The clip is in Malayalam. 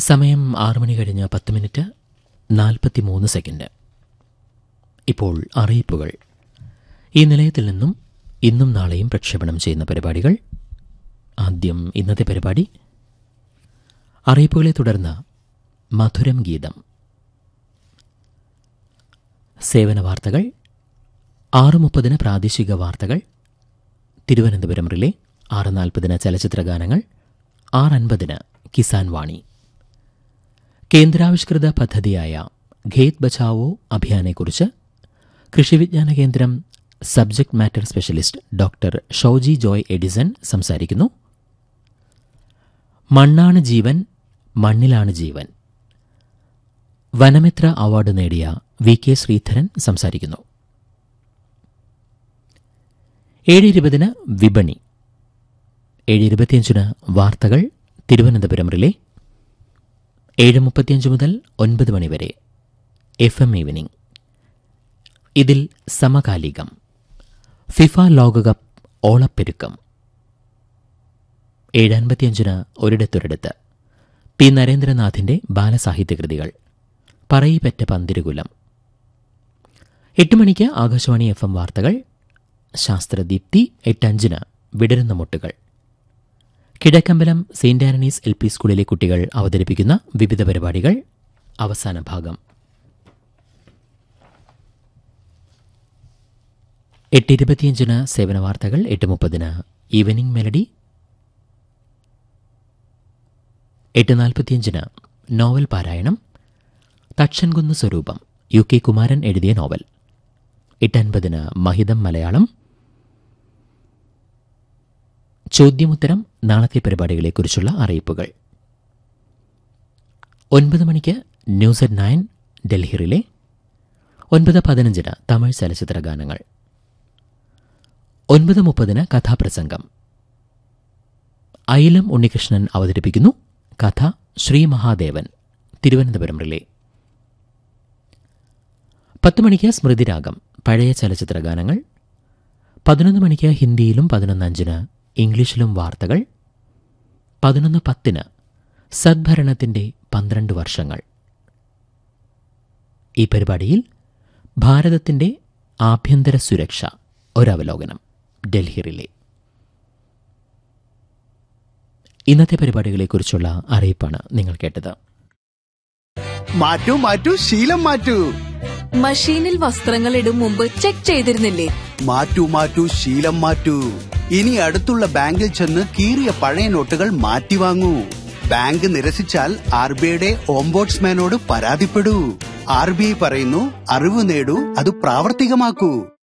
സമയം ആറ് മണി കഴിഞ്ഞ് പത്ത് മിനിറ്റ് നാൽപ്പത്തിമൂന്ന് സെക്കൻഡ് ഇപ്പോൾ അറിയിപ്പുകൾ ഈ നിലയത്തിൽ നിന്നും ഇന്നും നാളെയും പ്രക്ഷേപണം ചെയ്യുന്ന പരിപാടികൾ ആദ്യം ഇന്നത്തെ പരിപാടി അറിയിപ്പുകളെ തുടർന്ന് മധുരം ഗീതം സേവന വാർത്തകൾ ആറ് മുപ്പതിന് പ്രാദേശിക വാർത്തകൾ തിരുവനന്തപുരം റിലേ ആറ് നാൽപ്പതിന് ചലച്ചിത്ര ഗാനങ്ങൾ ആറ് അൻപതിന് കിസാൻ വാണി കേന്ദ്രാവിഷ്കൃത പദ്ധതിയായ ഖേത് ബച്ചാവോ അഭിയാനെക്കുറിച്ച് Krishi Vijnana Kendram subject matter specialist doctor Shoji Joy Edison സംസാരിക്കുന്നു മണ്ണാണ് ജീവൻ മണ്ണിലാണ് ജീവൻ വനമിത്ര അവാർഡ് നേടിയ വി കെ ശ്രീധരൻ സംസാരിക്കുന്നു ഏഴ് ഇരുപതിന് വിപണി ഏഴ് ഇരുപത്തിയഞ്ചിന് വാർത്തകൾ തിരുവനന്തപുരം റിലേ ഏഴ് മുപ്പത്തിയഞ്ച് മുതൽ ഒൻപത് മണിവരെ എഫ് എം ഈവനിംഗ് ഇതിൽ സമകാലികം ഫിഫ ലോകകപ്പ് ഓളപ്പെരുക്കം ഏഴ് അൻപത്തിയഞ്ചിന് ഒരിടത്തൊരിടത്ത് പി നരേന്ദ്രനാഥിന്റെ ബാലസാഹിത്യകൃതികൾ പറയിപ്പറ്റ പന്തിരുകുലം എട്ട് മണിക്ക് ആകാശവാണി എഫ് എം വാർത്തകൾ ശാസ്ത്രദീപ്തി എട്ടഞ്ചിന് വിടരുന്ന മുട്ടുകൾ Kizhakkambalam saint Antony's L P സ്കൂളിലെ കുട്ടികൾ അവതരിപ്പിക്കുന്ന വിവിധ പരിപാടികൾ അവസാന ഭാഗം എട്ട് ഇരുപത്തിയഞ്ചിന് സേവന വാർത്തകൾ എട്ട് മുപ്പതിന് ഈവനിംഗ് മെലഡി എട്ട് നാൽപ്പത്തിയഞ്ചിന് നോവൽ പാരായണം തക്ഷൻകുന്ന് സ്വരൂപം യു കെ കുമാരൻ എഴുതിയ നോവൽ എട്ടൻപതിന് മഹിതം മലയാളം ചോദ്യമുത്തരം നാളത്തെ പരിപാടികളെക്കുറിച്ചുള്ള അറിയിപ്പുകൾ ഒൻപത് മണിക്ക് ന്യൂസ് അറ്റ് നയൻ ഡൽഹിയിലെ ഒൻപത് പതിനഞ്ചിന് തമിഴ് ചലച്ചിത്ര ഗാനങ്ങൾ ഒൻപത് മുപ്പതിന് കഥാപ്രസംഗം അയിലം ഉണ്ണികൃഷ്ണൻ അവതരിപ്പിക്കുന്നു കഥ ശ്രീ മഹാദേവൻ തിരുവനന്തപുരം റിലേ പത്ത് മണിക്ക് സ്മൃതിരാഗം പഴയ ചലച്ചിത്ര ഗാനങ്ങൾ പതിനൊന്ന് മണിക്ക് ഹിന്ദിയിലും പതിനൊന്ന് അഞ്ചിന് ഇംഗ്ലീഷിലും വാർത്തകൾ പതിനൊന്ന് പത്തിന് സദ്ഭരണത്തിന്റെ പന്ത്രണ്ട് വർഷങ്ങൾ ഈ പരിപാടിയിൽ ഭാരതത്തിന്റെ ആഭ്യന്തര സുരക്ഷ ഒരവലോകനം ഡൽഹി റിലേ ഇന്നത്തെ പരിപാടികളെക്കുറിച്ചുള്ള അറിയിപ്പാണ് നിങ്ങൾ കേട്ടത് മാറ്റൂ മാറ്റൂ ശീലം മാറ്റൂ മഷീനിൽ വസ്ത്രങ്ങൾ ഇടും മുമ്പ് ചെക്ക് ചെയ്തിരുന്നില്ലേ മാറ്റൂ മാറ്റൂ ശീലം മാറ്റൂ ഇനി അടുത്തുള്ള ബാങ്കിൽ ചെന്ന് കീറിയ പഴയ നോട്ടുകൾ മാറ്റി വാങ്ങൂ ബാങ്ക് നിരസിച്ചാൽ ആർ ബി ഐയുടെ ഓംബോഡ്സ്മാനോട് പരാതിപ്പെടൂ ആർ ബി ഐ പറയുന്നു അറിവ് നേടൂ അത് പ്രാവർത്തികമാക്കൂ